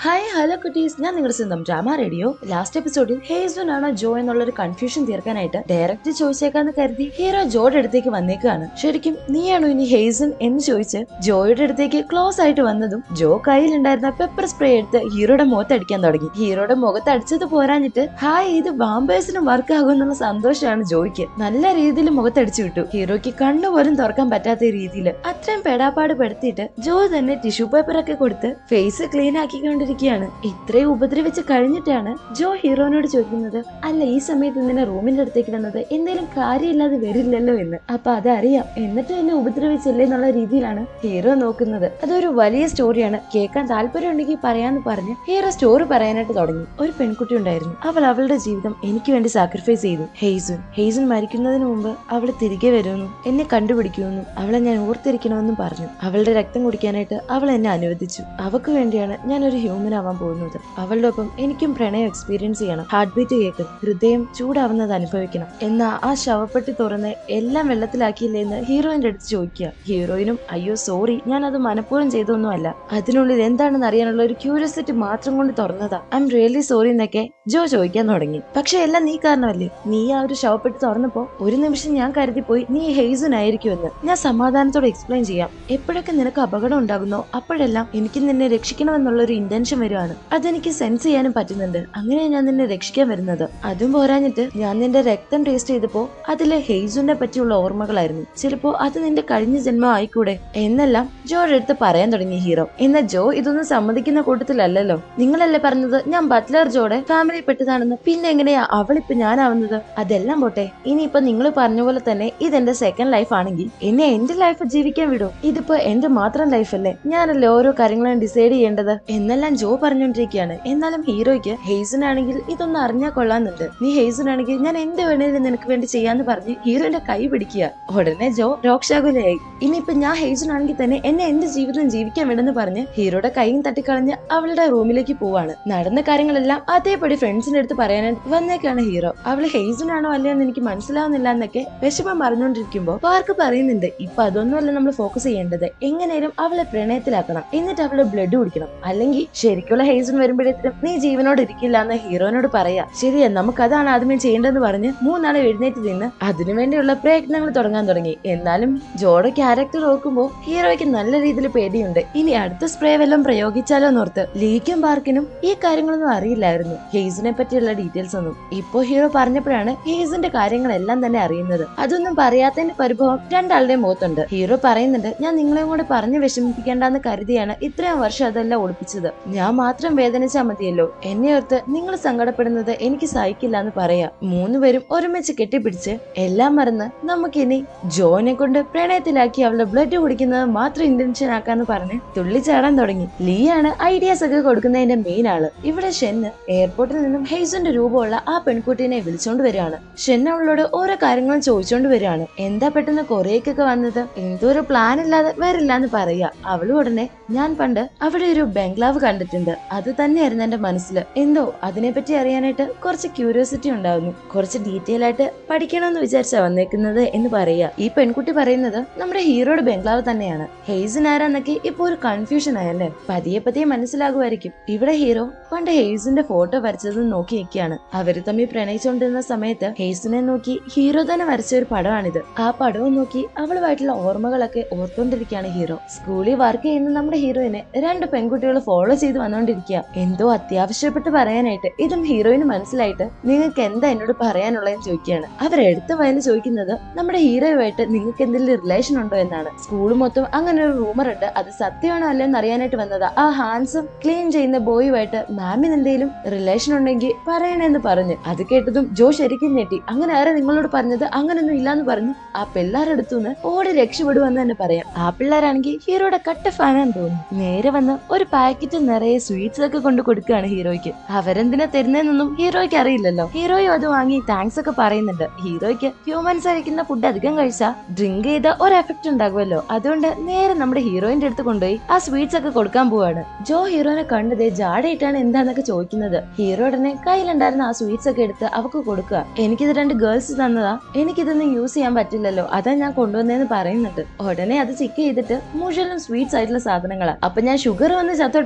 hi hello കുട്ടീസ് ഞാൻ നിങ്ങളുടെ സ്വന്തം ഡ്രാമ റേഡിയോ ലാസ്റ്റ് എപ്പിസോഡിൽ ഹേസൺ ആണോ ജോ എന്നുള്ള ഒരു കൺഫ്യൂഷൻ തീർക്കാനായിട്ട് ഡയറക്റ്റ് ചോദിച്ചേക്കാന്ന് കരുതി ഹീറോ ജോയുടെ അടുത്തേക്ക് വന്നേക്കാണ് ശരിക്കും നീയാണോ ഇനി ഹേസൺ എന്ന് ചോദിച്ച് ജോയുടെ അടുത്തേക്ക് ക്ലോസ് ആയിട്ട് വന്നതും ജോ കയ്യിലുണ്ടായിരുന്ന പെപ്പർ സ്പ്രേ എടുത്ത് ഹീറോയുടെ മുഖത്ത് അടിക്കാൻ തുടങ്ങി ഹീറോയുടെ മുഖത്ത് അടിച്ചത് പോരാഞ്ഞിട്ട് ഹായ് ഇത് വാമ്പേഴ്സിനും വർക്ക് ആകും എന്നുള്ള സന്തോഷമാണ് ജോയ്ക്ക് നല്ല രീതിയിൽ മുഖത്തടിച്ചു വിട്ടു ഹീറോയ്ക്ക് കണ്ണു പോലും തുറക്കാൻ പറ്റാത്ത രീതിയിൽ അത്രയും പെടാപ്പാട് പെടുത്തിയിട്ട് ജോ തന്നെ ടിഷ്യൂ പേപ്പർ ഒക്കെ കൊടുത്ത് ഫേസ് ക്ലീൻ ആക്കിക്കൊണ്ടിരിക്കുകയാണ് ഇത്രയും ഉപദ്രവിച്ച് കഴിഞ്ഞിട്ടാണ് ജോ ഹീറോനോട് ചോദിക്കുന്നത് അല്ല ഈ സമയത്ത് ഇങ്ങനെ റൂമിന്റെ അടുത്തേക്ക് വന്നത് എന്തെങ്കിലും കാര്യമില്ലാതെ വരില്ലല്ലോ എന്ന് അപ്പൊ അതറിയാം എന്നിട്ട് എന്നെ ഉപദ്രവിച്ചില്ലേ എന്നുള്ള രീതിയിലാണ് ഹീറോ നോക്കുന്നത് അതൊരു വലിയ സ്റ്റോറിയാണ് കേൾക്കാൻ താല്പര്യം ഉണ്ടെങ്കിൽ പറയാന്ന് പറഞ്ഞ് ഹീറോ സ്റ്റോറി പറയാനായിട്ട് തുടങ്ങി ഒരു പെൺകുട്ടി ഉണ്ടായിരുന്നു അവൾ അവളുടെ ജീവിതം എനിക്ക് വേണ്ടി സാക്രിഫൈസ് ചെയ്തു ഹെയ്സുൻ ഹെയ്സുൻ മരിക്കുന്നതിന് മുമ്പ് അവൾ തിരികെ വരുമെന്നും എന്നെ കണ്ടുപിടിക്കുമെന്നും അവളെ ഞാൻ ഓർത്തിരിക്കണമെന്നും പറഞ്ഞു അവളുടെ രക്തം കുടിക്കാനായിട്ട് അവൾ എന്നെ അനുവദിച്ചു അവക്ക് വേണ്ടിയാണ് ഞാൻ ഒരു ഹ്യൂമൻ ആവാൻ പോകുന്നത് അവളുടെ ഒപ്പം എനിക്കും പ്രണയം എക്സ്പീരിയൻസ് ചെയ്യണം ഹാർട്ട് ബീറ്റ് കേൾക്കും ഹൃദയം ചൂടാവുന്നത് അനുഭവിക്കണം എന്നാ ആ ശവപ്പെട്ടി തുറന്ന് എല്ലാം വെള്ളത്തിലാക്കിയില്ലേ എന്ന് ഹീറോയിന്റെ അടുത്ത് ചോദിക്കുക ഹീറോയിനും അയ്യോ സോറി ഞാൻ അത് മനഃപൂർവ്വം ചെയ്തൊന്നുമല്ല അതിനുള്ളിൽ എന്താണെന്ന് അറിയാനുള്ള ഒരു ക്യൂരിയോസിറ്റി മാത്രം കൊണ്ട് തുറന്നതാ ഐ എം റിയലി സോറി എന്നൊക്കെ ജോ ചോദിക്കാൻ തുടങ്ങി പക്ഷെ എല്ലാം നീ കാരണമല്ലേ നീ ആ ഒരു ശവപ്പെട്ടി തുറന്നപ്പോ ഒരു നിമിഷം ഞാൻ കരുതിപ്പോയി നീ ഹെയ്സൺ ആയിരിക്കുമെന്ന് ഞാൻ സമാധാനത്തോടെ എക്സ്പ്ലെയിൻ ചെയ്യാം എപ്പോഴൊക്കെ നിനക്ക് അപകടം ഉണ്ടാകുന്നോ അപ്പോഴെല്ലാം എനിക്ക് നിന്നെ രക്ഷിക്കണമെന്നുള്ള ഒരു ഇന്റൻഷൻ വരുവാണ് അതെനിക്ക് സെൻസ് ചെയ്യാനും പറ്റുന്നുണ്ട് അങ്ങനെ ഞാൻ നിന്നെ രക്ഷിക്കാൻ വരുന്നത് അതും പോരാഞ്ഞിട്ട് ഞാൻ നിന്റെ രക്തം ടേസ്റ്റ് ചെയ്തപ്പോ അതിലെ ഹെയ്സുനെ പറ്റിയുള്ള ഓർമ്മകളായിരുന്നു ചിലപ്പോ അത് നിന്റെ കഴിഞ്ഞ ജന്മം ആയിക്കൂടെ എന്നെല്ലാം ജോയുടെ അടുത്ത് പറയാൻ തുടങ്ങി ഹീറോ എന്നാൽ ജോ ഇതൊന്നും സമ്മതിക്കുന്ന കൂട്ടത്തിലല്ലല്ലോ നിങ്ങളല്ലേ പറഞ്ഞത് ഞാൻ ബട്ട്ലർ ജോയുടെ ഫാമിലി പെട്ടതാണെന്ന് പിന്നെ എങ്ങനെയാ അവളിപ്പോ ഞാനാവുന്നത് അതെല്ലാം പോട്ടെ ഇനിയിപ്പോ നിങ്ങൾ പറഞ്ഞ പോലെ തന്നെ ഇതെന്റെ സെക്കൻഡ് ലൈഫ് ആണെങ്കിൽ എന്നെ എന്റെ ലൈഫ് ജീവിക്കാൻ വിടൂ ഇതിപ്പോ എന്റെ മാത്രം ലൈഫല്ലേ ഞാനല്ലേ ഓരോ കാര്യങ്ങളും ഡിസൈഡ് ചെയ്യേണ്ടത് എന്നെല്ലാം ജോ പറഞ്ഞുകൊണ്ടിരിക്കുകയാണ് എന്നാലും ഹീറോയ്ക്ക് ഹെയ്സൺ ആണെങ്കിൽ ഇതൊന്നും അറിഞ്ഞാൽ കൊള്ളാന്നുണ്ട് നീ ഹെയ്സൺ ആണെങ്കിൽ ഞാൻ എന്ത് വേണേലും നിനക്ക് വേണ്ടി ചെയ്യാന്ന് പറഞ്ഞ് ഹീറോന്റെ കൈ പിടിക്കുക ഉടനെ ജോ രോക്ഷാകുലയായി ഇനിയിപ്പൊ ഞാൻ ഹെയ്സൺ ആണെങ്കിൽ തന്നെ എന്നെ എന്റെ ജീവിതം ജീവിക്കാൻ വിടെന്ന് പറഞ്ഞ് ഹീറോയുടെ കൈയും തട്ടിക്കളഞ്ഞ് അവളുടെ റൂമിലേക്ക് പോവാണ് നടന്ന കാര്യങ്ങളെല്ലാം അതേപടി ഫ്രണ്ട്സിന്റെ അടുത്ത് പറയാനായിട്ട് വന്നേക്കാണ് ഹീറോ അവള് ഹെയ്സൺ ആണോ അല്ലയോ എന്ന് എനിക്ക് മനസ്സിലാവുന്നില്ല എന്നൊക്കെ വിഷമം പറഞ്ഞുകൊണ്ടിരിക്കുമ്പോ പാർക്ക് പറയുന്നുണ്ട് ഇപ്പൊ അതൊന്നുമല്ല നമ്മൾ ഫോക്കസ് ചെയ്യേണ്ടത് എങ്ങനെയും അവളെ പ്രണയത്തിലാക്കണം എന്നിട്ട് അവളെ ബ്ലഡ് കുടിക്കണം അല്ലെങ്കിൽ ശരിക്കുള്ള ഹെയ്സൺ വരുമ്പോഴത്തേക്കും നീ ജീവനോട് ഇരിക്കില്ല എന്ന് ഹീറോനോട് പറയാ ശരിയാ നമുക്ക് അതാണ് ആദ്യമേ ചെയ്യേണ്ടതെന്ന് പറഞ്ഞ് മൂന്നാളെ എഴുന്നേറ്റ് നിന്ന് അതിനുവേണ്ടിയുള്ള പ്രയത്നങ്ങൾ തുടങ്ങാൻ തുടങ്ങി എന്നാലും ജോയുടെ ക്യാരക്ടർ നോക്കുമ്പോൾ ഹീറോയ്ക്ക് നല്ല രീതിയിൽ പേടിയുണ്ട് ഇനി അടുത്ത സ്പ്രേ വല്ലതും പ്രയോഗിച്ചാലോ എന്നോർത്ത് ലീക്കും പാർക്കിനും ഈ കാര്യങ്ങളൊന്നും അറിയില്ലായിരുന്നു ഹെയ്സിനെ പറ്റിയുള്ള ഡീറ്റെയിൽസ് ഒന്നും ഇപ്പോ ഹീറോ പറഞ്ഞപ്പോഴാണ് ഹെയ്സിന്റെ കാര്യങ്ങളെല്ലാം തന്നെ അറിയുന്നത് അതൊന്നും പറയാത്തതിന്റെ പരിഭവം രണ്ടാളുടെ മുഖത്തുണ്ട് ഹീറോ പറയുന്നുണ്ട് ഞാൻ നിങ്ങളെയും കൂടെ പറഞ്ഞു വിഷമിപ്പിക്കേണ്ടെന്ന് കരുതിയാണ് ഇത്രയും വർഷം അതെല്ലാം ഒളിപ്പിച്ചത് ഞാൻ മാത്രം വേദനിച്ചാൽ മതിയല്ലോ എന്നെ ഓർത്ത് നിങ്ങൾ സങ്കടപ്പെടുന്നത് എനിക്ക് സഹിക്കില്ല എന്ന് പറയാ മൂന്നുപേരും ഒരുമിച്ച് കെട്ടിപ്പിടിച്ച് എല്ലാം മറന്ന് നമുക്കിനി ജോനെ കൊണ്ട് പ്രണയത്തിലാക്കി അവളുടെ ബ്ലഡ് കുടിക്കുന്നത് മാത്രം ഇന്റൻഷൻ ആക്കാന്ന് പറഞ്ഞ് തുള്ളിച്ചാടാൻ തുടങ്ങി ലീയാണ് ഐഡിയാസ് ഒക്കെ കൊടുക്കുന്നതിന്റെ മെയിൻ ആള് ഇവിടെ ഷെന്ന് എയർപോർട്ടിൽ നിന്നും ഹെയ്സന്റെ രൂപമുള്ള ആ പെൺകുട്ടീനെ വിളിച്ചോണ്ട് വരികയാണ് ഷെൻ അവളോട് ഓരോ കാര്യങ്ങളും ചോദിച്ചോണ്ട് വരികയാണ് എന്താ പെട്ടെന്ന് കൊറിയക്കൊക്കെ വന്നത് എന്തോ ഒരു പ്ലാൻ ഇല്ലാതെ വരില്ല എന്ന് പറയാ അവളും ഉടനെ ഞാൻ പണ്ട് അവിടെ ഒരു ബംഗ്ലാവ് കണ്ടിട്ടുണ്ട് അത് തന്നെയായിരുന്നു എന്റെ മനസ്സിൽ എന്തോ അതിനെപ്പറ്റി അറിയാനായിട്ട് കുറച്ച് ക്യൂരിയോസിറ്റി ഉണ്ടാവുന്നു കുറച്ച് ഡീറ്റെയിൽ ആയിട്ട് പഠിക്കണമെന്ന് വിചാരിച്ചാ വന്നേക്കുന്നത് എന്ന് പറയാ ഈ പെൺകുട്ടി പറയുന്നത് നമ്മുടെ ഹീറോയുടെ ബംഗ്ലാവ് തന്നെയാണ് ഹെയ്സൻ ആരാന്നൊക്കെ ഇപ്പൊ ഒരു കൺഫ്യൂഷൻ ആയല്ലേ പതിയെ പതിയെ മനസ്സിലാകുമായിരിക്കും ഇവിടെ ഹീറോ പണ്ട് ഹെയ്സിന്റെ ഫോട്ടോ വരച്ചത് നോക്കി നിൽക്കുകയാണ് അവര് തമ്മിൽ പ്രണയിച്ചുകൊണ്ടിരുന്ന സമയത്ത് ഹെയ്സിനെ നോക്കി ഹീറോ തന്നെ വരച്ച ഒരു പടമാണിത് ആ പടവും നോക്കി അവളുമായിട്ടുള്ള ഓർമ്മകളൊക്കെ ഓർത്തുകൊണ്ടിരിക്കുകയാണ് ഹീറോ സ്കൂളിൽ വർക്ക് ചെയ്യുന്ന നമ്മുടെ ഹീറോയിനെ രണ്ട് പെൺകുട്ടികൾ ഫോളോ ചെയ്ത് വന്നുകൊണ്ടിരിക്കുക എന്തോ അത്യാവശ്യപ്പെട്ട് പറയാനായിട്ട് ഇതും ഹീറോയിന് മനസ്സിലായിട്ട് നിങ്ങൾക്ക് എന്താ എന്നോട് പറയാനുള്ളതെന്ന് ചോദിക്കുകയാണ് അവരെടുത്ത വയന്ന് ചോദിക്കുന്നത് നമ്മുടെ ഹീറോയുമായിട്ട് നിങ്ങൾക്ക് എന്തെങ്കിലും റിലേഷൻ ഉണ്ടോ എന്നാണ് സ്കൂൾ മൊത്തം അങ്ങനെ ഒരു റൂമർ ഉണ്ട് അത് സത്യമാണോ അല്ലെന്ന് അറിയാനായിട്ട് വന്നതാ ആ ഹാൻസും ക്ലീൻ ചെയ്യുന്ന ബോയുമായിട്ട് മാമിന് എന്തെങ്കിലും റിലേഷൻ ഉണ്ടെങ്കിൽ പറയണെന്ന് പറഞ്ഞു അത് കേട്ടതും ജോ ശരിക്കും ഞെട്ടി അങ്ങനെ ആരെ നിങ്ങളോട് പറഞ്ഞത് അങ്ങനൊന്നും ഇല്ലാന്ന് പറഞ്ഞു ആ പിള്ളേരെടുത്തുനിന്ന് ഓടി രക്ഷപ്പെടുവെന്ന് തന്നെ പറയാം ആ പിള്ളേരാണെങ്കിൽ ഹീറോയുടെ കട്ട ഫാനാന്ന് തോന്നുന്നു നേരെ വന്ന് ഒരു പാക്കറ്റ് നിറയെ സ്വീറ്റ്സ് ഒക്കെ കൊണ്ട് കൊടുക്കുകയാണ് ഹീറോയ്ക്ക് അവരെന്തിനാ തരുന്നതെന്നൊന്നും ഹീറോയ്ക്ക് അറിയില്ലല്ലോ ഹീറോയും അത് വാങ്ങി താങ്ക്സ് ഒക്കെ പറയുന്നുണ്ട് ഹീറോയ്ക്ക് ഹ്യൂമൻസ് കഴിക്കുന്ന ഫുഡ് അധികം കഴിച്ചാൽ ഡ്രിങ്ക് ചെയ്ത ഒരു എഫക്ട് ഉണ്ടാകുമല്ലോ അതുകൊണ്ട് നേരെ നമ്മുടെ ഹീറോയിന്റെ അടുത്ത് കൊണ്ടുപോയി ആ സ്വീറ്റ്സ് ഒക്കെ കൊടുക്കാൻ പോവാണ് ജോ ഹീറോനെ കണ്ടതേ ജാടയിട്ടാണ് എന്താന്നൊക്കെ ചോദിക്കുന്നത് ഹീറോ ഉടനെ കയ്യിലുണ്ടായിരുന്ന ആ സ്വീറ്റ്സ് ഒക്കെ എടുത്ത് അവക്ക് കൊടുക്കുക എനിക്കിത് രണ്ട് ഗേൾസ് തന്നതാ എനിക്കിതൊന്നും യൂസ് ചെയ്യാൻ പറ്റില്ലല്ലോ അതാ ഞാൻ കൊണ്ടുവന്നതെന്ന് പറയുന്നുണ്ട് ഉടനെ അത് ചെക്ക് ചെയ്തിട്ട് മുഴുവനും സ്വീറ്റ്സ് ആയിട്ടുള്ള സാധനങ്ങളാ അപ്പൊ ഞാൻ ഷുഗർ വന്ന് ചത്തോട്ടെ എന്ന്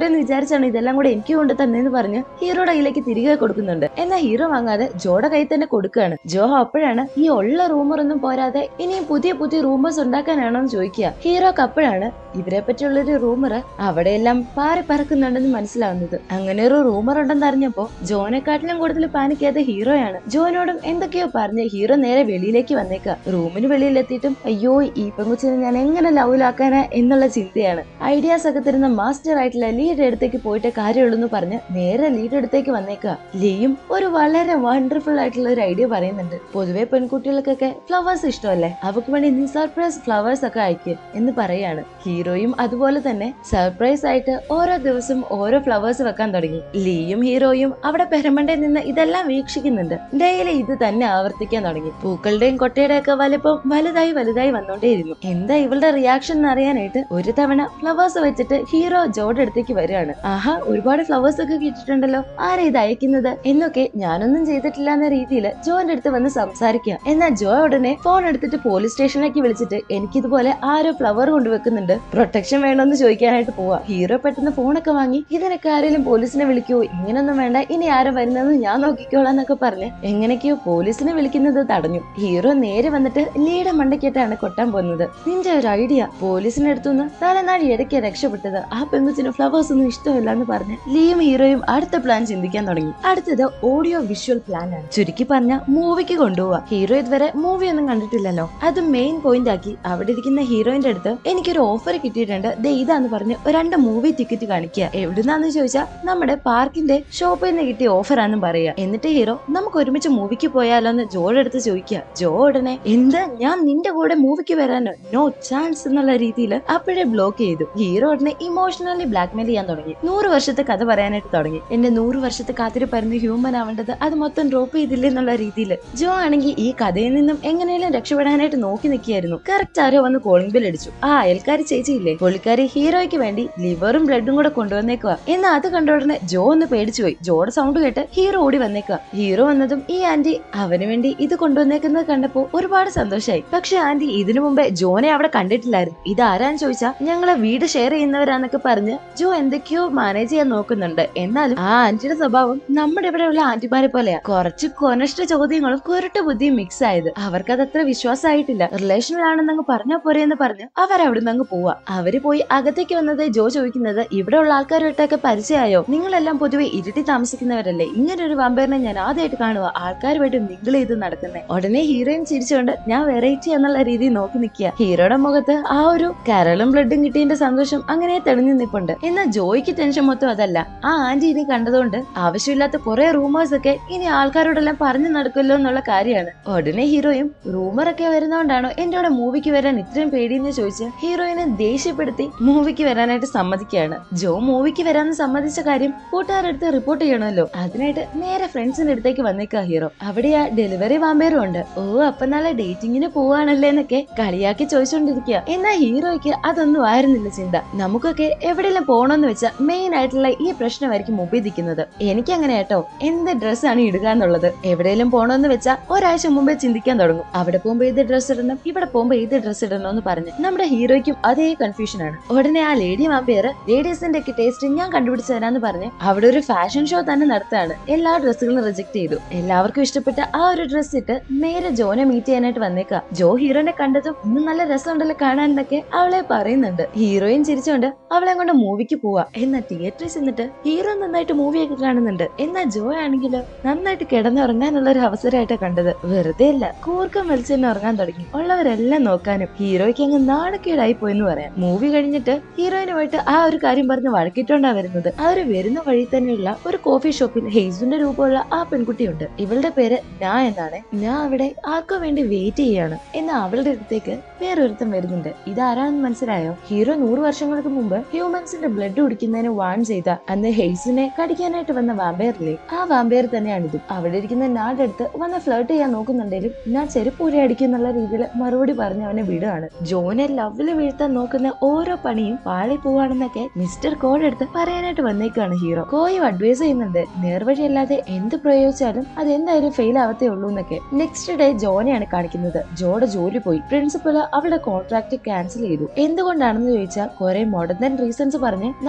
വാങ്ങിച്ചാണ് ഇതെല്ലാം കൂടെ എനിക്ക് കൊണ്ട് തന്നെന്ന് പറഞ്ഞ് ഹീറോയുടെ കയ്യിലേക്ക് തിരികെ കൊടുക്കുന്നുണ്ട് എന്നാൽ ഹീറോ വാങ്ങാതെ ജോയുടെ കയ്യിൽ തന്നെ കൊടുക്കുകയാണ് ജോ അപ്പോഴാണ് ഈ ഉള്ള റൂമർ ഒന്നും പോരാതെ ഇനിയും പുതിയ പുതിയ റൂമേഴ്സ് ഉണ്ടാക്കാനാണോ എന്ന് ചോദിക്കുക ഹീറോക്ക് അപ്പോഴാണ് ഇവരെ പറ്റിയുള്ളൊരു റൂമർ അവിടെയെല്ലാം പാറി പറക്കുന്നുണ്ടെന്ന് മനസ്സിലാവുന്നത് അങ്ങനെ ഒരു റൂമർ ഉണ്ടെന്ന് അറിഞ്ഞപ്പോ ജോനെക്കാട്ടിലും കൂടുതൽ പാനിക് ചെയ്ത ഹീറോയാണ് ജോനോടും എന്തൊക്കെയോ പറഞ്ഞ് ഹീറോ നേരെ വെളിയിലേക്ക് വന്നേക്ക റൂമിന് വെളിയിലെത്തിയിട്ടും അയ്യോ ഈ പെങ്കുച്ചിനെ ഞാൻ എങ്ങനെ ലവിലാക്കാനാ എന്നുള്ള ചിന്തയാണ് ഐഡിയാസ് ഒക്കെ തരുന്ന മാസ്റ്റർ ആയിട്ടുള്ള ലീഡ് അടുത്തേക്ക് പോയിട്ട് കാര്യമുള്ളൂ എന്ന് പറഞ്ഞ് നേരെ ലീഡ് അടുത്തേക്ക് വന്നേക്ക ലീയും ഒരു വളരെ വണ്ടർഫുൾ ആയിട്ടുള്ള ഒരു ഐഡിയ പറയുന്നുണ്ട് പൊതുവെ പെൺകുട്ടികൾക്കൊക്കെ ഫ്ലവേഴ്സ് ഇഷ്ടമല്ലേ അവർക്ക് വേണ്ടി നീ സർപ്രൈസ് ഫ്ലവേഴ്സ് ഒക്കെ അയക്കും എന്ന് പറയാണ് ഹീറോയും അതുപോലെ തന്നെ സർപ്രൈസ് ആയിട്ട് ഓരോ ദിവസം ഓരോ ഫ്ലവേഴ്സ് വെക്കാൻ തുടങ്ങി ലീയും ഹീറോയും അവിടെ പെരമണ്ടയിൽ നിന്ന് ഇതെല്ലാം വീക്ഷിക്കുന്നുണ്ട് ഡെയിലി ഇത് തന്നെ ആവർത്തിക്കാൻ തുടങ്ങി പൂക്കളുടെയും കൊട്ടയുടെയും ഒക്കെ വലിപ്പം വലുതായി വലുതായി വന്നോണ്ടേയിരുന്നു എന്താ ഇവളുടെ റിയാക്ഷൻ എന്ന് അറിയാനായിട്ട് ഒരു തവണ ഫ്ലവേഴ്സ് വെച്ചിട്ട് ഹീറോ ജോയുടെ അടുത്തേക്ക് വരികയാണ് ആഹാ ഒരുപാട് ഫ്ലവേഴ്സ് ഒക്കെ കിട്ടിയിട്ടുണ്ടല്ലോ ആരാ ഇത് അയക്കുന്നത് എന്നൊക്കെ ഞാനൊന്നും ചെയ്തിട്ടില്ല എന്ന രീതിയിൽ ജോന്റെ അടുത്ത് വന്ന് സംസാരിക്കുക എന്നാൽ ജോ ഉടനെ ഫോൺ എടുത്തിട്ട് പോലീസ് സ്റ്റേഷനിലേക്ക് വിളിച്ചിട്ട് എനിക്കിതുപോലെ ആരോ ഫ്ലവർ കൊണ്ടുവെക്കുന്നുണ്ട് പ്രൊട്ടക്ഷൻ വേണമെന്ന് ചോദിക്കാനായിട്ട് പോവാ ഹീറോ പെട്ടെന്ന് ഫോണൊക്കെ വാങ്ങി ഇതിനൊക്കെ ആരെങ്കിലും പോലീസിനെ വിളിക്കുവോ ഇങ്ങനൊന്നും വേണ്ട ഇനി ആരും വരുന്നതെന്ന് ഞാൻ നോക്കിക്കോളാം എന്നൊക്കെ പറഞ്ഞ് എങ്ങനെയൊക്കെയോ പോലീസിനെ വിളിക്കുന്നത് തടഞ്ഞു ഹീറോ നേരെ വന്നിട്ട് ലീയുടെ മണ്ടക്കേട്ടാണ് കൊട്ടാൻ പോകുന്നത് നിന്റെ ഒരു ഐഡിയ പോലീസിന്റെ അടുത്തുനിന്ന് തലനാടി ഇടയ്ക്ക് രക്ഷപ്പെട്ടത് ആ പെങ്കുച്ചിന് ഫ്ലവേഴ്സ് ഒന്നും ഇഷ്ടമില്ല എന്ന് പറഞ്ഞ് ലീയും ഹീറോയും അടുത്ത പ്ലാൻ ചിന്തിക്കാൻ തുടങ്ങി അടുത്തത് ഓഡിയോ വിഷ്വൽ പ്ലാൻ ആണ് ചുരുക്കി പറഞ്ഞ മൂവിക്ക് കൊണ്ടുപോവാ ഹീറോ ഇതുവരെ മൂവി ഒന്നും കണ്ടിട്ടില്ലല്ലോ അത് മെയിൻ പോയിന്റ് ആക്കി അവിടെ ഇരിക്കുന്ന ഹീറോയിന്റെ അടുത്ത് എനിക്കൊരു ഓഫർ കിട്ടിയിട്ടുണ്ട് ദേ ഇതാന്ന് പറഞ്ഞ് രണ്ട് മൂവി ടിക്കറ്റ് കാണിക്കുക എവിടുന്നാന്ന് ചോദിച്ചാൽ നമ്മുടെ പാർക്കിന്റെ ഷോപ്പിൽ നിന്ന് കിട്ടിയ ഓഫർ ആണെന്നും പറയുക എന്നിട്ട് ഹീറോ നമുക്ക് ഒരുമിച്ച് മൂവിക്ക് പോയാലോ എന്ന് ജോയുടെ അടുത്ത് ചോദിക്കുക ജോ ഉടനെ എന്ത് ഞാൻ നിന്റെ കൂടെ മൂവിക്ക് വരാനോ നോ ചാൻസ് എന്നുള്ള രീതിയിൽ അപ്പോഴേ ബ്ലോക്ക് ചെയ്തു ഹീറോ ഉടനെ ഇമോഷണലി ബ്ലാക്ക്മെയിൽ ചെയ്യാൻ തുടങ്ങി നൂറ് വർഷത്തെ കഥ പറയാനായിട്ട് തുടങ്ങി എന്റെ നൂറ് വർഷത്തെ കാത്തിരിപ്പായിരുന്നു ഹ്യൂമൻ ആവേണ്ടത് അത് മൊത്തം ഡ്രോപ്പ് ചെയ്തില്ലേ എന്നുള്ള രീതിയിൽ ജോ ആണെങ്കിൽ ഈ കഥയിൽ നിന്നും എങ്ങനെയും രക്ഷപ്പെടാനായിട്ട് നോക്കി നിൽക്കുകയായിരുന്നു കറക്റ്റ് ആരോ വന്ന് കോളിംഗ് ബിൽ അടിച്ചു ആ അയൽക്കാരി ചേച്ചിയില്ലേ പുള്ളിക്കാരി ഹീറോയ്ക്ക് വേണ്ടി ലിവറും ബ്ലഡും കൂടെ കൊണ്ടുവന്നേക്കുക എന്നാൽ അത് കണ്ട ഉടനെ ജോ ഒന്ന് പേടിച്ചു പോയി ജോയുടെ സൗണ്ട് കേട്ട് ഹീറോ ഓടി വന്നേക്കുക ഹീറോ വന്നതും ഈ ആന്റി അവന് വേണ്ടി ഇത് കൊണ്ടുവന്നേക്കുന്നത് കണ്ടപ്പോ ഒരുപാട് സന്തോഷമായി പക്ഷെ ആന്റി ഇതിനു മുമ്പേ ജോനെ അവിടെ കണ്ടിട്ടില്ലായിരുന്നു ഇത് ആരാന്ന് ചോദിച്ചാ ഞങ്ങളെ വീട് ഷെയർ ചെയ്യുന്നവരാന്നൊക്കെ പറഞ്ഞ് ജോ എന്തൊക്കെയോ മാനേജ് ചെയ്യാൻ നോക്കുന്നുണ്ട് എന്നാലും ആ ആന്റിയുടെ സ്വഭാവം നമ്മുടെ ഇവിടെയുള്ള ആന്റിമാരെ പോലെയാ കുറച്ച് കൊനഷ്ട ചോദ്യങ്ങളും കുരുട്ട് ബുദ്ധിയും മിക്സ് ആയത് അവർക്കത് അത്ര വിശ്വാസമായിട്ടില്ല റിലേഷനിലാണെന്നങ്ങ് പറഞ്ഞാ പോരെ എന്ന് പറഞ്ഞ് അവർ അവിടുന്ന് അങ്ങ് പോവാ അവര് പോയി അകത്തേക്ക് വന്നത് ജോ ചോദിക്കുന്നത് ഇവിടെയുള്ള ആൾക്കാരുമായിട്ടൊക്കെ പരിചയമായോ നിങ്ങളെല്ലാം പൊതുവെ ഇരുട്ടി താമസിക്കുന്നവരല്ലേ ഇങ്ങനെ ഒരു വാമ്പേറിനെ ഞാൻ ആദ്യമായിട്ട് കാണുക ആൾക്കാരുമായിട്ട് മിങ്കിൾ ചെയ്ത് നടക്കുന്നത് ഉടനെ ഹീറോയിൻ ചിരിച്ചുകൊണ്ട് ഞാൻ വെറൈറ്റി എന്നുള്ള രീതിയിൽ നോക്കി നിൽക്കുക ഹീറോയുടെ മുഖത്ത് ആ ഒരു കരളും ബ്ലഡും കിട്ടിയതിന്റെ സന്തോഷം അങ്ങനെ തെളിഞ്ഞു നിൽപ്പുണ്ട് എന്നാൽ ജോയ്ക്ക് ടെൻഷൻ മൊത്തം അതല്ല ആ ആന്റി ഇനി കണ്ടതുകൊണ്ട് ആവശ്യമില്ലാത്ത കുറെ റൂമേഴ്സ് ഒക്കെ ഇനി ആൾക്കാരോടെല്ലാം പറഞ്ഞു നടക്കുമല്ലോ എന്നുള്ള കാര്യമാണ് ഉടനെ ഹീറോയും റൂമറൊക്കെ വരുന്നോണ്ടാണോ എന്റെ കൂടെ മൂവിക്ക് വരാൻ ഇത്രയും പേടിയെന്ന് ചോദിച്ച് ഹീറോയിനെ ദേഷ്യപ്പെടുത്തി മൂവിക്ക് വരാനായിട്ട് സമ്മതിക്കുകയാണ് ജോ മൂവിക്ക് വരാന്ന് സമ്മതിച്ച കാര്യം കൂട്ടുകാരെടുത്ത് റിപ്പോർട്ട് ചെയ്യണമല്ലോ അതിനായിട്ട് നേരെ ഫ്രണ്ട്സിന്റെ അടുത്തേക്ക് വന്നേക്കാ ഹീറോ അവിടെ ആ ഡെലിവറി വാമ്പേറും ഉണ്ട് ഓ അപ്പൊ നാളെ ഡേറ്റിങ്ങിന് പോവാണല്ലേ എന്നൊക്കെ കളിയാക്കി ചോദിച്ചോണ്ടിരിക്കുക എന്നാൽ ഹീറോയ്ക്ക് അതൊന്നും ആയിരുന്നില്ല ചിന്ത നമുക്കൊക്കെ എവിടെയെല്ലാം പോകണമെന്ന് വെച്ചാൽ മെയിൻ ആയിട്ടുള്ള ഈ പ്രശ്നമായിരിക്കും മുമ്പിൽ നിൽക്കുന്നത് എനിക്ക് അങ്ങനെ കേട്ടോ എന്ത് ഡ്രസ്സാണ് ഇടുക എന്നുള്ളത് എവിടെയെങ്കിലും പോകണമെന്ന് വെച്ചാൽ ഒരാഴ്ച മുമ്പേ ചിന്തിക്കാൻ തുടങ്ങും അവിടെ പോകുമ്പോ ഏത് ഡ്രസ്സ് ഇടണം ഇവിടെ പോകുമ്പോ ഏത് ഡ്രസ്സ് ഇടണം എന്ന് പറഞ്ഞ് നമ്മുടെ ഹീറോയ്ക്കും അതേ കൺഫ്യൂഷൻ ആണ് ഉടനെ ആ ലേഡി വാമ്പിയർ ലേഡീസിന്റെ ഒക്കെ ടേസ്റ്റ് ഞാൻ കണ്ടുപിടിച്ച് തരാന്ന് പറഞ്ഞ് അവിടെ ഒരു ഫാഷൻ ഷോ തന്നെ നടത്താണ് എല്ലാ ഡ്രസ്സുകളും റിജക്ട് ചെയ്തു എല്ലാവർക്കും ഇഷ്ടപ്പെട്ട ആ ഒരു ഡ്രസ്സ് ഇട്ട് നേരെ ജോനെ മീറ്റ് ചെയ്യാനായിട്ട് വന്നേക്കാം ജോ ഹീറോനെ കണ്ടതും ഇന്ന് നല്ല രസമുണ്ടല്ലോ കാണാൻ എന്നൊക്കെ അവളെ പറയുന്നുണ്ട് ഹീറോയിൻ ചിരിച്ചുകൊണ്ട് അവളെ കൊണ്ട് മൂവിക്ക് പോവാ എന്നാൽ തിയേറ്ററിൽ ചെന്നിട്ട് ഹീറോ നന്നായിട്ട് മൂവിയൊക്കെ കാണുന്നുണ്ട് എന്നാൽ ജോ ആണെങ്കിലോ നന്നായിട്ട് കിടന്നുറങ്ങാനുള്ള ഒരു അവസരമായിട്ടാ കണ്ടത് വെറുതെ അല്ല കൂർക്കം വലിച്ചു തന്നെ ഉറങ്ങാൻ തുടങ്ങി ഉള്ളവരെല്ലാം നോക്കാനും ഹീറോയ്ക്ക് അങ്ങ് നാണക്കേടായി പോയെന്ന് പറയാം മൂവി കഴിഞ്ഞിട്ട് ഹീറോയിനുമായിട്ട് ആ ഒരു കാര്യം പറഞ്ഞ് വഴക്കിട്ടോണ്ടാ വരുന്നത് ആ ഒരു വരുന്ന വഴി തന്നെയുള്ള ഒരു കോഫി ഷോപ്പിൽ ഹെയ്സിന്റെ രൂപമുള്ള ആ പെൺകുട്ടിയുണ്ട് ഇവളുടെ പേര് ഞാ എന്നാണ് ഞാൻ അവിടെ ആർക്കോ വേണ്ടി വെയിറ്റ് ചെയ്യാണ് എന്നാൽ അവളുടെ അടുത്തേക്ക് വേറൊരുത്തം വരുന്നുണ്ട് ഇതാരാണെന്ന് മനസ്സിലായോ ഹീറോ നൂറ് വർഷങ്ങൾക്ക് മുമ്പ് ഹ്യൂമൻസിന്റെ ബ്ലഡ് കുടിക്കുന്നതിന് വാൺ ചെയ്ത അന്ന് ഹെയ്സിനെ കടിക്കാനായിട്ട് വന്ന വാമ്പയറില്ലേ ആ വാമ്പയർ തന്നെയാണിതും അവിടെ ഇരിക്കുന്ന നാടെ അടുത്ത് വന്ന് ഫ്ലേർട്ട് ചെയ്യാൻ നോക്കുന്നുണ്ടെങ്കിലും ഞാൻ ചെരുപ്പൂരി അടിക്കും എന്നുള്ള രീതിയിൽ മറുപടി പറഞ്ഞ് അവനെ വിടുകയാണ് ജോനെ ലവില് വീഴ്ത്താൻ നോക്കുന്ന ഓരോ പണിയും പാളി പോവാണെന്നൊക്കെ മിസ്റ്റർ കോഡ് എടുത്ത് പറയാനായിട്ട് വന്നേക്കാണ് ഹീറോ കോയും അഡ്വൈസ് ചെയ്യുന്നുണ്ട് നേർവഴി അല്ലാതെ എന്ത് പ്രയോഗിച്ചാലും അത് എന്തായാലും ഫെയിൽ ആവത്തേ ഉള്ളൂ എന്നൊക്കെ നെക്സ്റ്റ് ഡേ ജോനെയാണ് കാണിക്കുന്നത് ജോയുടെ ജോലി പോയി പ്രിൻസിപ്പൽ അവളുടെ കോൺട്രാക്ട് ക്യാൻസൽ ചെയ്തു എന്തുകൊണ്ടാണെന്ന് ചോദിച്ചാൽ കുറെ മോഡേൺ റീസൺസ് പറഞ്ഞ് നല്ല രീതിയിൽ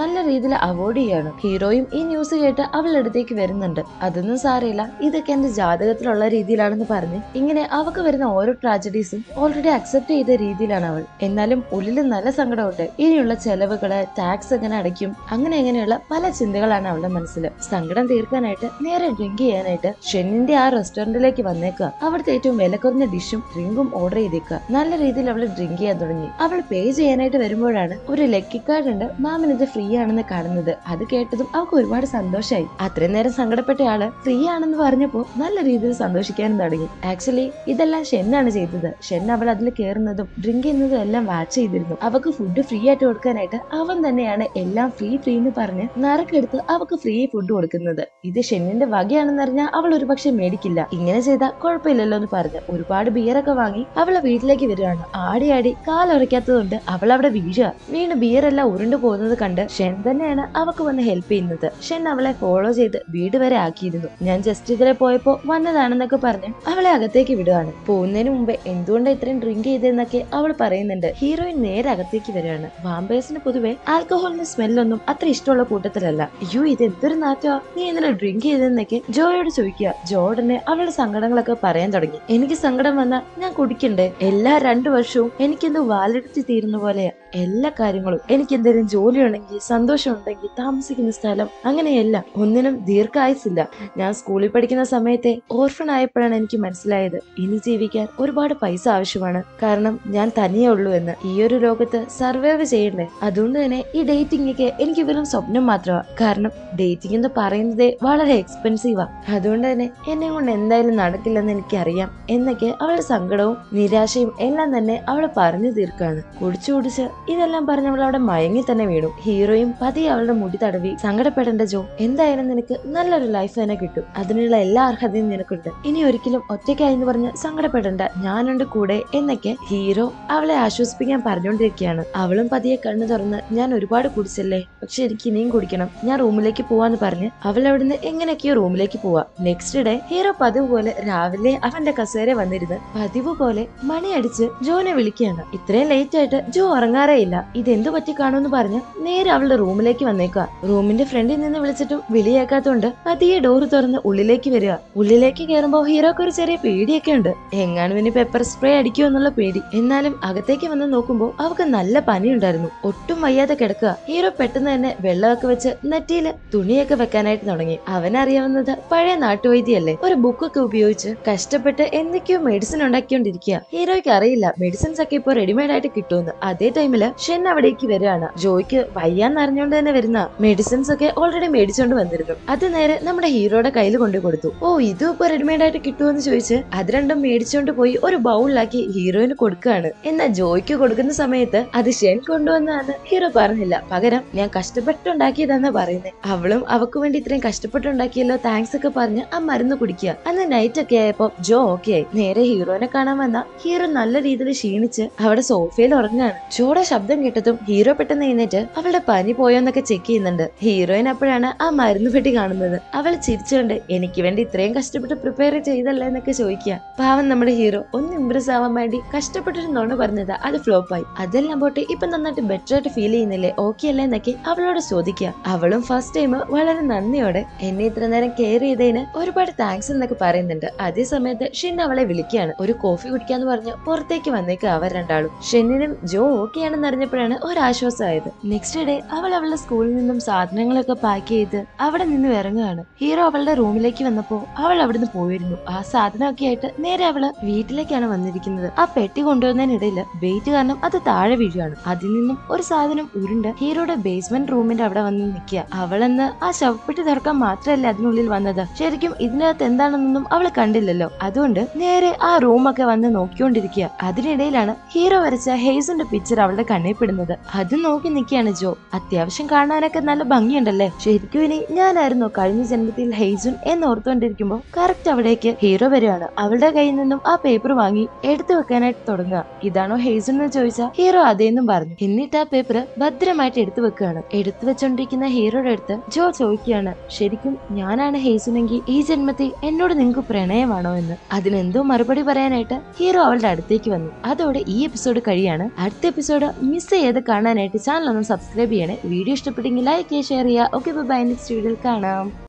രീതിയിൽ അവോയ്ഡ് ചെയ്യാണ് ഹീറോയും ഈ ന്യൂസ് കേട്ട് അവളുടെ അടുത്തേക്ക് വരുന്നുണ്ട് അതൊന്നും സാരമില്ല ഇതൊക്കെ എന്റെ ജാതകത്തിലുള്ള രീതിയിലാണെന്ന് പറഞ്ഞ് ഇങ്ങനെ അവക്ക് വരുന്ന ഓരോ ട്രാജഡീസും ഓൾറെഡി അക്സെപ്റ്റ് ചെയ്ത രീതിയിലാണ് അവൾ എന്നാലും ഉള്ളിൽ നല്ല സങ്കടമുണ്ട് ഇനിയുള്ള ചെലവുകള് ടാക്സ് എങ്ങനെ അടയ്ക്കും അങ്ങനെ എങ്ങനെയുള്ള പല ചിന്തകളാണ് അവളുടെ മനസ്സിൽ സങ്കടം തീർക്കാനായിട്ട് നേരെ ഡ്രിങ്ക് ചെയ്യാനായിട്ട് ഷെന്നിന്റെ ആ റെസ്റ്റോറന്റിലേക്ക് വന്നേക്കുക അവിടുത്തെ ഏറ്റവും വില കുറഞ്ഞ ഡിഷും ഡ്രിങ്കും ഓർഡർ ചെയ്തേക്കുക നല്ല രീതിയിൽ അവൾ ഡ്രിങ്ക് ചെയ്യാൻ തുടങ്ങി അവൾ പേ ചെയ്യാനായിട്ട് വരുമ്പോഴാണ് ഒരു ലക്കി കാർഡ് ഉണ്ട് മാമിന് ഇത് ഫ്രീ ആണെന്ന് കാണുന്നത് അത് കേട്ടതും അവൾക്ക് ഒരുപാട് സന്തോഷമായി അത്രയും നേരം സങ്കടപ്പെട്ട ആള് ഫ്രീ ആണെന്ന് പറഞ്ഞപ്പോ നല്ല രീതിയിൽ സന്തോഷിക്കാനും തുടങ്ങി ആക്ച്വലി ഇതെല്ലാം ഷെന്നാണ് ചെയ്തത് ഷെൻ അവൾ അതിൽ കയറുന്നതും ഡ്രിങ്ക് ചെയ്യുന്നതും എല്ലാം വാച്ച് ചെയ്തിരുന്നു അവക്ക് ഫുഡ് ഫ്രീ ആയിട്ട് കൊടുക്കാനായിട്ട് അവൻ തന്നെയാണ് എല്ലാം ഫ്രീ ഫ്രീ എന്ന് പറഞ്ഞ് നറുക്കെടുത്ത് അവക്ക് ഫ്രീ ഫുഡ് കൊടുക്കുന്നത് ഇത് ഷെന്നിന്റെ വകയാണെന്ന് അറിഞ്ഞാൽ അവൾ ഒരുപക്ഷെ മേടിക്കില്ല ഇങ്ങനെ ചെയ്താൽ കുഴപ്പമില്ലല്ലോ എന്ന് പറഞ്ഞ് ഒരുപാട് ബിയറൊക്കെ വാങ്ങി അവളെ വീട്ടിലേക്ക് വരികയാണ് ആടി ആടി കാലുറയ്ക്കാത്തതുകൊണ്ട് അവൾ അവിടെ വീഴുക വീണ് ബിയർ എല്ലാം ഉരുണ്ടു പോകുന്നത് കണ്ട് ഷെൻ തന്നെയാണ് അവക്ക് വന്ന് ഹെൽപ്പ് ചെയ്യുന്നത് ഷെൻ അവളെ ഫോളോ ചെയ്ത് വീട് വരെ ആക്കിയിരുന്നു ഞാൻ ജസ്റ്റ് ഇതിലെ പോയപ്പോ വന്നതാണെന്നൊക്കെ പറഞ്ഞ് അവളെ അകത്തേക്ക് വിടുകയാണ് പോകുന്നതിന് മുമ്പേ എന്തുകൊണ്ടാണ് ഇത്രയും ഡ്രിങ്ക് ചെയ്തതെന്നൊക്കെ അവൾ പറയുന്നുണ്ട് ഹീറോയിൻ നേരെ അകത്തേക്ക് വരികയാണ് വാമ്പേഴ്സിന് പൊതുവെ ആൽക്കഹോളിന്റെ സ്മെല്ലൊന്നും അത്ര ഇഷ്ടമുള്ള കൂട്ടത്തിലല്ല അയ്യോ ഇത് എന്തൊരു നാറ്റാ നീ എന്തിനാ ഡ്രിങ്ക് ചെയ്തെന്നൊക്കെ ജോയോട് ചോദിക്കുക ജോ ഉടനെ അവളുടെ സങ്കടങ്ങളൊക്കെ പറയാൻ തുടങ്ങി എനിക്ക് സങ്കടം വന്നാൽ ഞാൻ കുടിക്കണ്ടേ എല്ലാ രണ്ടു വർഷവും എനിക്കെന്തോ വാലെടുത്തി തീരുന്ന പോലെയാ എല്ലാ കാര്യങ്ങളും എനിക്ക് എന്തെങ്കിലും ജോലി ഉണ്ടെങ്കിൽ സന്തോഷം ഉണ്ടെങ്കിൽ താമസിക്കുന്ന സ്ഥലം അങ്ങനെയല്ല ഒന്നിനും ദീർഘായുസില്ല ഞാൻ സ്കൂളിൽ പഠിക്കുന്ന സമയത്തെ ഓർഫൺ ആയപ്പോഴാണ് എനിക്ക് മനസ്സിലായത് ഇനി ജീവിക്കാൻ ഒരുപാട് പൈസ ആവശ്യമാണ് കാരണം ഞാൻ തനിയേ ഉള്ളൂ എന്ന് ഈ ഒരു ലോകത്ത് സർവൈവ് ചെയ്യണ്ടേ അതുകൊണ്ട് തന്നെ ഈ ഡേറ്റിംഗ് ഒക്കെ എനിക്ക് വെറും സ്വപ്നം മാത്രമാ കാരണം ഡേറ്റിംഗ് എന്ന് പറയുന്നതേ വളരെ എക്സ്പെൻസീവാ അതുകൊണ്ട് തന്നെ എന്നെ കൊണ്ട് എന്തായാലും നടക്കില്ലെന്ന് എനിക്കറിയാം എന്നൊക്കെ അവളുടെ സങ്കടവും നിരാശയും എല്ലാം തന്നെ അവൾ പറഞ്ഞു തീർക്കാണ് കുടിച്ചു കുടിച്ച് ഇതെല്ലാം പറഞ്ഞ് അവൾ അവിടെ മയങ്ങി തന്നെ വീണു ഹീറോയും പതിയെ അവളുടെ മുടി തടവി സങ്കടപ്പെടേണ്ട ജോ എന്തായാലും നിനക്ക് നല്ലൊരു ലൈഫ് തന്നെ കിട്ടും അതിനുള്ള എല്ലാ അർഹതയും നിനക്കുണ്ട് ഇനി ഒരിക്കലും ഒറ്റയ്ക്കായി എന്ന് പറഞ്ഞ് സങ്കടപ്പെടേണ്ട ഞാനുണ്ട് കൂടെ എന്നൊക്കെ ഹീറോ അവളെ ആശ്വസിപ്പിക്കാൻ പറഞ്ഞുകൊണ്ടിരിക്കുകയാണ് അവളും പതിയെ കണ്ണു തുറന്ന് ഞാൻ ഒരുപാട് കുടിച്ചല്ലേ പക്ഷെ എനിക്ക് ഇനിയും കുടിക്കണം ഞാൻ റൂമിലേക്ക് പോവാന്ന് പറഞ്ഞ് അവൾ അവിടുന്ന് എങ്ങനെയൊക്കെയോ റൂമിലേക്ക് പോവാ നെക്സ്റ്റ് ഡേ ഹീറോ പതിവ് പോലെ രാവിലെ അവന്റെ കസേര വന്നിരുന്ന് പതിവ് പോലെ മണിയടിച്ച് ജോനെ വിളിക്കുകയാണ് ഇത്രയും ലേറ്റ് ആയിട്ട് ജോ ഉറങ്ങാറേയില്ല ഇതെന്തു പറ്റി കാണുമെന്ന് പറഞ്ഞ് നേരെ അവളുടെ റൂമിലേക്ക് വന്നേക്കുക റൂമിന്റെ ഫ്രണ്ടിൽ നിന്ന് വിളിച്ചിട്ടും വിളിയേക്കാത്തോണ്ട് പതിയെ ഡോറ് തുറന്ന് ഉള്ളിലേക്ക് വരിക ഉള്ളിലേക്ക് കയറുമ്പോ ഹീറോക്ക് ഒരു ചെറിയ പേടിയൊക്കെ ഉണ്ട് എങ്ങാനും ഇനി പെപ്പർ സ്പ്രേ അടിക്കുമോ എന്നുള്ള പേടി എന്നാലും അകത്തേക്ക് വന്ന് നോക്കുമ്പോ അവക്ക് നല്ല പനി ഉണ്ടായിരുന്നു ഒട്ടും വയ്യാതെ കിടക്കുക ഹീറോ പെട്ടെന്ന് തന്നെ വെള്ളമൊക്കെ വെച്ച് നെറ്റിയില് തുണിയൊക്കെ വെക്കാനായിട്ട് തുടങ്ങി അവനറിയാവുന്നത് പഴയ നാട്ടുവൈദ്യല്ലേ ഒരു ബുക്കൊക്കെ ഉപയോഗിച്ച് കഷ്ടപ്പെട്ട് എന്തൊക്കെയോ മെഡിസിൻ ഉണ്ടാക്കിക്കൊണ്ടിരിക്കുക ഹീറോയ്ക്ക് അറിയില്ല മെഡിസിൻസ് ഒക്കെ ഇപ്പൊ റെഡിമെയ്ഡ് ആയിട്ട് കിട്ടുമെന്ന് അതേ ടൈമില് ഷെൻ അവിടേക്ക് വരികയാണ് ജോയ്ക്ക് വയ്യാന്ന് അറിഞ്ഞുകൊണ്ട് തന്നെ വരുന്ന മെഡിസിൻസ് ഒക്കെ ഓൾറെഡി മേടിച്ചോണ്ട് വന്നിരുന്നു അത് നേരെ നമ്മുടെ ഹീറോയുടെ കയ്യിൽ കൊണ്ടു കൊടുത്തു ഓ ഇതും ഇപ്പൊ റെഡിമെയ്ഡ് ആയിട്ട് കിട്ടുമെന്ന് ചോദിച്ച് അത് രണ്ടും മേടിച്ചോണ്ട് പോയി ഒരു ബൗളിലാക്കി ഹീറോയിന് കൊടുക്കുകയാണ് എന്നാൽ ജോയ്ക്ക് കൊടുക്കുന്ന സമയത്ത് അത് ഷെൻ കൊണ്ടുവന്നാന്ന് ഹീറോ പറഞ്ഞില്ല പകരം ഞാൻ കഷ്ടപ്പെട്ടുണ്ടാക്കിയതാന്ന് പറയുന്നത് അവളും അവക്ക് വേണ്ടി ഇത്രയും കഷ്ടപ്പെട്ടുണ്ടാക്കിയല്ലോ താങ്ക്സ് ഒക്കെ പറഞ്ഞ് ആ മരുന്ന് കുടിക്കുക അന്ന് നൈറ്റ് ഒക്കെ ആയപ്പോ ജോ ഓക്കെ ആയി നേരെ ഹീറോനെ കാണാൻ വന്ന ഹീറോ നല്ല രീതിയിൽ ക്ഷീണിച്ച് അവിടെ സോഫയിൽ ഉറങ്ങാണ് ജോയുടെ ശബ്ദം കേട്ടതും ഹീറോ പെട്ടെന്ന് എഴുന്നേറ്റ് അവളുടെ പനി പോയോന്നൊക്കെ ചെക്ക് ചെയ്യുന്നുണ്ട് ഹീറോയിൻ അപ്പോഴാണ് ആ മരുന്ന് പെട്ടി കാണുന്നത് അവൾ ചിരിച്ചുകൊണ്ട് എനിക്ക് വേണ്ടി ഇത്രയും കഷ്ടപ്പെട്ട് പ്രിപ്പയർ ചെയ്തല്ലേ എന്നൊക്കെ ചോദിക്കുക പാവം നമ്മുടെ ഹീറോ ഒന്ന് ഇംപ്രസ് ആവാൻ വേണ്ടി കഷ്ടപ്പെട്ടൊരു നുണ പറഞ്ഞത് അത് ഫ്ലോപ്പ് ആയി അതെല്ലാം പോട്ടെ ഇപ്പൊ നന്നായിട്ട് ബെറ്റർ ആയിട്ട് ഫീൽ ചെയ്യുന്നില്ലേ ഓക്കെ അല്ലേ എന്നൊക്കെ അവളോട് ചോദിക്കുക അവളും ഫസ്റ്റ് ടൈം വളരെ നന്ദിയോടെ എന്നെ ഇത്ര നേരം കെയർ ചെയ്തതിന് ഒരുപാട് താങ്ക്സ് എന്നൊക്കെ പറയുന്നുണ്ട് അതേ സമയത്ത് ഷിൻ അവളെ വിളിക്കുകയാണ് ഒരു കോഫി കുടിക്കാന്ന് പറഞ്ഞ് പുറത്തേക്ക് വന്നേക്ക് അവർ രണ്ടാളും ഷെന്നിനും ജോ ഓക്കെ ആണെന്ന് അറിഞ്ഞപ്പോഴാണ് ഒരാശ്വാസമായത് നെക്സ്റ്റ് ഡേ അവൾ അവളുടെ സ്കൂളിൽ നിന്നും സാധനങ്ങളൊക്കെ പാക്ക് ചെയ്ത് അവിടെ നിന്ന് ഇറങ്ങുകയാണ് ഹീറോ അവളുടെ റൂമിലേക്ക് വന്നപ്പോ അവൾ അവിടുന്ന് പോയിരുന്നു ആ സാധനമൊക്കെ ആയിട്ട് നേരെ അവള് വീട്ടിലേക്കാണ് വന്നിരിക്കുന്നത് ആ പെട്ടി കൊണ്ടുവന്നതിനിടയിൽ വെയിറ്റ് കാരണം അത് താഴെ വീഴുകയാണ് അതിൽ നിന്നും ഒരു സാധനം ഉരുണ്ട് ഹീറോയുടെ ബേസ്മെന്റ് റൂമിന്റെ അവിടെ വന്ന് നിൽക്കുക അവളെന്ന് ആ ശവപ്പെട്ടി തുറക്കാൻ മാത്രമല്ല അതിനുള്ളിൽ വന്നത് ശരിക്കും ഇതിനകത്ത് എന്താണെന്നൊന്നും അവൾ കണ്ടില്ലല്ലോ അതുകൊണ്ട് നേരെ ആ റൂമൊക്കെ വന്ന് നോക്കിക്കൊണ്ടിരിക്കുക അതിനിടയിലാണ് ഹീറോ വരച്ച ഹെയ്സിന്റെ പിക്ചർ അവളുടെ കണ്ണിൽ പെടുന്നത് അത് നോക്കി നിൽക്കുകയാണ് ജോ അത്യാവശ്യം കാണാനൊക്കെ നല്ല ഭംഗിയുണ്ടല്ലേ ശരിക്കും ഇനി ഞാനായിരുന്നു കഴിഞ്ഞ ജന്മത്തിൽ ഹെയ്സുൻ എന്ന് ഓർത്തുകൊണ്ടിരിക്കുമ്പോ കറക്റ്റ് അവിടേക്ക് ഹീറോ വരികയാണ് അവളുടെ കയ്യിൽ നിന്നും ആ പേപ്പർ വാങ്ങി എടുത്തു വെക്കാനായിട്ട് തുടങ്ങുക ഇതാണോ ഹെയ്സുൻ എന്ന് ചോദിച്ചാൽ ഹീറോ അതേന്നും പറഞ്ഞു എന്നിട്ട് ആ പേപ്പർ ഭദ്രമായിട്ട് എടുത്തു വെക്കുകയാണ് എടുത്തു വെച്ചോണ്ടിരിക്കുന്ന ഹീറോയുടെ അടുത്ത് ജോ ചോദിക്കുകയാണ് ശരിക്കും ഞാനാണ് ഹെയ്സുനെങ്കിൽ ഈ ജന്മത്തിൽ എന്നോട് നിങ്ങൾക്ക് പ്രണയമാണോ എന്ന് അതിനെന്തോ മറുപടി പറയാനായിട്ട് ഹീറോ അവളുടെ അടുത്തേക്ക് വന്നു അതോടെ ഈ എപ്പിസോഡ് കഴിയാണ് അടുത്ത എപ്പിസോഡ് മിസ് ചെയ്ത് കാണാനായിട്ട് ചാനൽ ഒന്ന് സബ്സ്ക്രൈബ് ചെയ്യണേ വീഡിയോ വീഡിയോ ഇഷ്ടപ്പെട്ടെങ്കിൽ ലൈക്ക് ചെയ്യുക ഷെയർ ചെയ്യുക ഓക്കെ ബൈ നെക്സ്റ്റ് വീഡിയോയിൽ കാണാം